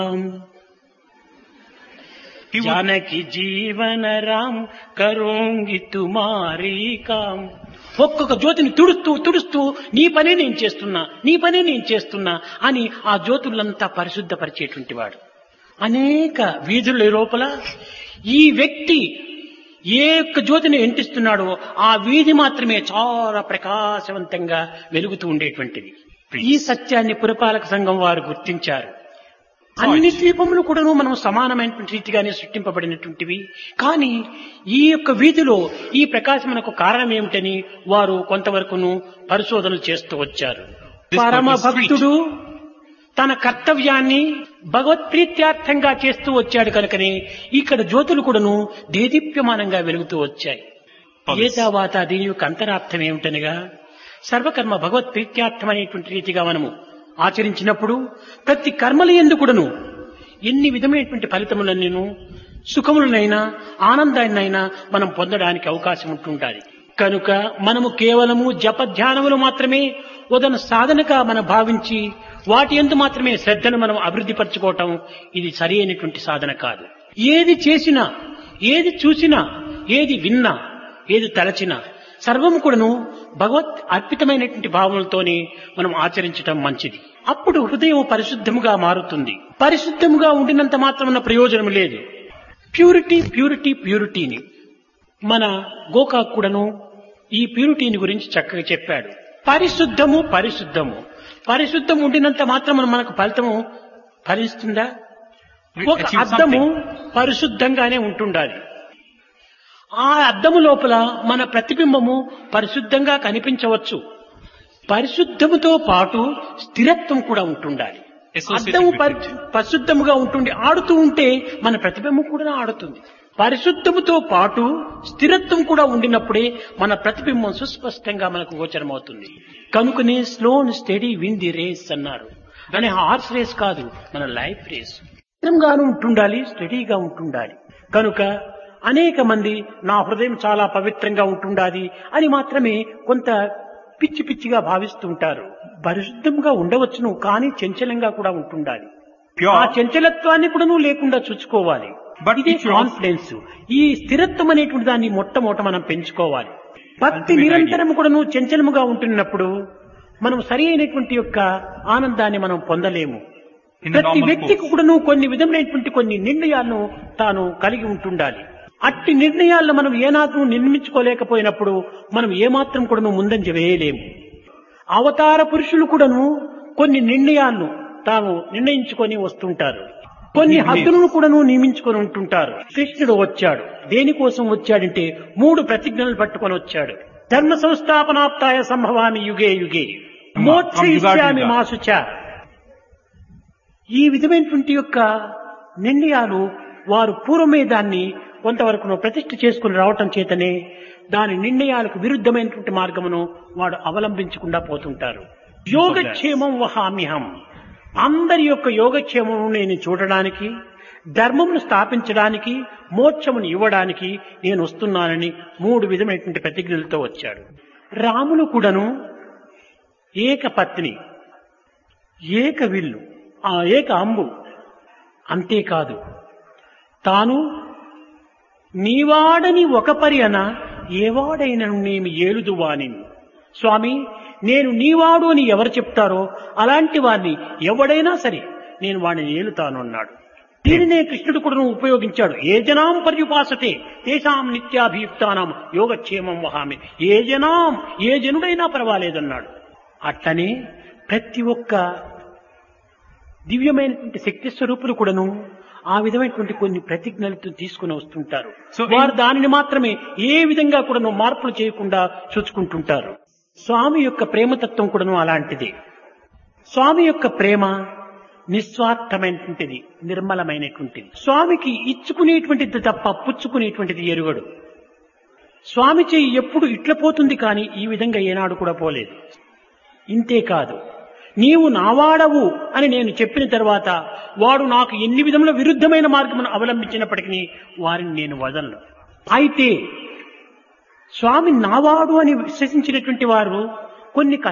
He would, Janaki జీవన Ram కరోంగి తుమారీ com ఒక్కొక్క జ్యోతిని తుడుస్తూ తుడుస్తూ నీ పనే నేను చేస్తున్నా నీ పనే నేను చేస్తున్నా అని ఆ జ్యోతులంతా పరిశుద్ధపరిచేటువంటి వాడు అనేక వీధుల లోపల ఈ వ్యక్తి ఏ యొక్క జ్యోతిని ఎంటిస్తున్నాడో ఆ వీధి మాత్రమే చాలా ప్రకాశవంతంగా వెలుగుతూ ఉండేటువంటిది ఈ సత్యాన్ని పురపాలక సంఘం వారు గుర్తించారు అన్ని ద్వీపములు కూడాను మనం సమానమైనటువంటి రీతిగానే సృష్టింపబడినటువంటివి కానీ ఈ యొక్క వీధిలో ఈ ప్రకాశమునకు కారణం ఏమిటని వారు కొంతవరకును పరిశోధనలు చేస్తూ వచ్చారు This పరమ purpose భక్తుడు తన కర్తవ్యాన్ని భగవత్ప్రీత్యార్థంగా చేస్తూ వచ్చాడు కనుకనే ఇక్కడ జ్యోతులు కూడాను దేదీప్యమానంగా వెలుగుతూ వచ్చాయి Policy. ఏతావాత దీని యొక్క అంతరార్థం ఏమిటనగా సర్వకర్మ భగవత్ ప్రీత్యార్థం అనేటువంటి రీతిగా మనము ఆచరించినప్పుడు ప్రతి కర్మల ఎందుకుడను ఎన్ని విధమైనటువంటి ఫలితములన్నీను సుఖములనైనా ఆనందాన్నైనా మనం పొందడానికి అవకాశం ఉంటుండాలి కనుక మనము కేవలము జపధ్యానములు మాత్రమే ఉదన సాధనగా మనం భావించి వాటి ఎందు మాత్రమే శ్రద్ధను మనం అభివృద్ధి పరచుకోవటం ఇది సరి అయినటువంటి సాధన కాదు ఏది చేసినా ఏది చూసినా ఏది విన్నా ఏది తలచినా సర్వము కూడాను భగవత్ అర్పితమైనటువంటి భావనలతోనే మనం ఆచరించటం మంచిది అప్పుడు హృదయం పరిశుద్ధముగా మారుతుంది పరిశుద్ధముగా ఉండినంత మాత్రమున్న ప్రయోజనం లేదు ప్యూరిటీ ప్యూరిటీ ప్యూరిటీని మన గోకాక్ కూడాను ఈ ప్యూరిటీని గురించి చక్కగా చెప్పాడు పరిశుద్ధము పరిశుద్ధము పరిశుద్ధం ఉండినంత మాత్రం మనకు ఫలితము ఫలిస్తుందా We ఒక achieve అద్దము something. పరిశుద్ధంగానే ఉంటుండాలి ఆ అద్దము లోపల మన ప్రతిబింబము పరిశుద్ధంగా కనిపించవచ్చు పరిశుద్ధముతో పాటు స్థిరత్వం కూడా ఉంటుండాలి Associated అద్దము with పరి- it. పరిశుద్ధముగా ఉంటుండి ఆడుతూ ఉంటే మన ప్రతిబింబం కూడా ఆడుతుంది పరిశుద్ధముతో పాటు స్థిరత్వం కూడా ఉండినప్పుడే మన ప్రతిబింబం సుస్పష్టంగా మనకు గోచరమవుతుంది కనుకనే slow steady win the race అన్నారు అని హార్స్ రేస్ కాదు మన లైఫ్ రేస్ స్థిరంగాను ఉంటుండాలి స్టడీగా ఉంటుండాలి కనుక అనేక మంది నా హృదయం చాలా పవిత్రంగా ఉంటుండాలి అని మాత్రమే కొంత పిచ్చి పిచ్చిగా భావిస్తుంటారు పరిశుద్ధంగా ఉండవచ్చును కానీ చంచలంగా కూడా ఉంటుండాలి Pure. ఆ చంచలత్వాన్ని కూడా నువ్వు లేకుండా చూసుకోవాలి But ఇది if you- కాన్ఫిడెన్స్ ఈ స్థిరత్వం అనేటువంటి దాన్ని మొట్టమొదట మనం పెంచుకోవాలి భక్తి Ultimate నిరంతరం కూడా నువ్వు చంచలముగా ఉంటున్నప్పుడు మనం సరి అయినటువంటి యొక్క ఆనందాన్ని మనం పొందలేము In a ప్రతి normal వ్యక్తికి course. కూడా నువ్వు కొన్ని విధమైనటువంటి కొన్ని నిర్ణయాలను తాను కలిగి ఉంటుండాలి అట్టి నిర్ణయాలను మనం ఏనాత్రం నిర్మించుకోలేకపోయినప్పుడు మనం ఏమాత్రం కూడా నువ్వు ముందంజ వేయలేము అవతార పురుషులు కూడాను కొన్ని నిర్ణయాలను తాము నిర్ణయించుకొని వస్తుంటారు కొన్ని హద్దులను కూడాను నియమించుకొని ఉంటుంటారు కృష్ణుడు వచ్చాడు దేనికోసం వచ్చాడంటే మూడు ప్రతిజ్ఞలు పట్టుకొని వచ్చాడు ధర్మ సంస్థాపనాప్తాయ సంభవామి యుగే యుగే మోక్షయిష్యామి మాసుచ ఈ విధమైనటువంటి యొక్క నిర్ణయాలు వారు పూర్వమే దాన్ని కొంతవరకు ప్రతిష్ఠ చేసుకుని రావటం చేతనే దాని నిర్ణయాలకు విరుద్ధమైనటువంటి మార్గమును వాడు అవలంబించకుండా పోతుంటారు యోగక్షేమం వహామ్యహం అందరి యొక్క యోగక్షేమము నేను చూడడానికి ధర్మమును స్థాపించడానికి మోక్షమును ఇవ్వడానికి నేను వస్తున్నానని మూడు విధమైనటువంటి ప్రతిజ్ఞలతో వచ్చాడు రాములు కూడాను ఏకపత్ని ఏక విల్లు ఆ ఏక అంబు అంతేకాదు తాను నీవాడని ఒక పర్యన ఏవాడైన నేమి ఏలుదువాని స్వామి నేను నీవాడు అని ఎవరు చెప్తారో అలాంటి వారిని ఎవడైనా సరే నేను వాడిని ఏలుతాను అన్నాడు దీనినే కృష్ణుడు కూడా ఉపయోగించాడు ఏ జనాం పర్యుపాసతే తేషాం నిత్యాభియుక్తానం యోగక్షేమం వహామి ఏ జనాం ఏ జనుడైనా పర్వాలేదన్నాడు అట్లనే ప్రతి ఒక్క దివ్యమైనటువంటి శక్తి స్వరూపులు కూడాను ఆ విధమైనటువంటి కొన్ని ప్రతిజ్ఞలతో తీసుకుని వస్తుంటారు So in- వారు దానిని మాత్రమే ఏ విధంగా కూడాను మార్పులు చేయకుండా చూసుకుంటుంటారు స్వామి యొక్క ప్రేమతత్వం కూడాను అలాంటిది స్వామి యొక్క ప్రేమ నిస్వార్థమైనటువంటిది నిర్మలమైనటువంటిది స్వామికి ఇచ్చుకునేటువంటిది తప్ప పుచ్చుకునేటువంటిది ఎరుగడు స్వామి చెయ్యి ఎప్పుడు ఇట్ల పోతుంది కానీ ఈ విధంగా ఏనాడు కూడా పోలేదు ఇంతే కాదు నీవు నావాడవు అని నేను చెప్పిన తర్వాత వాడు నాకు ఎన్ని విధముల విరుద్ధమైన మార్గమును అవలంబించినప్పటికీ వారిని నేను వదలను అయితే స్వామి నావాడు అని విశ్వసించినటువంటి వారు కొన్ని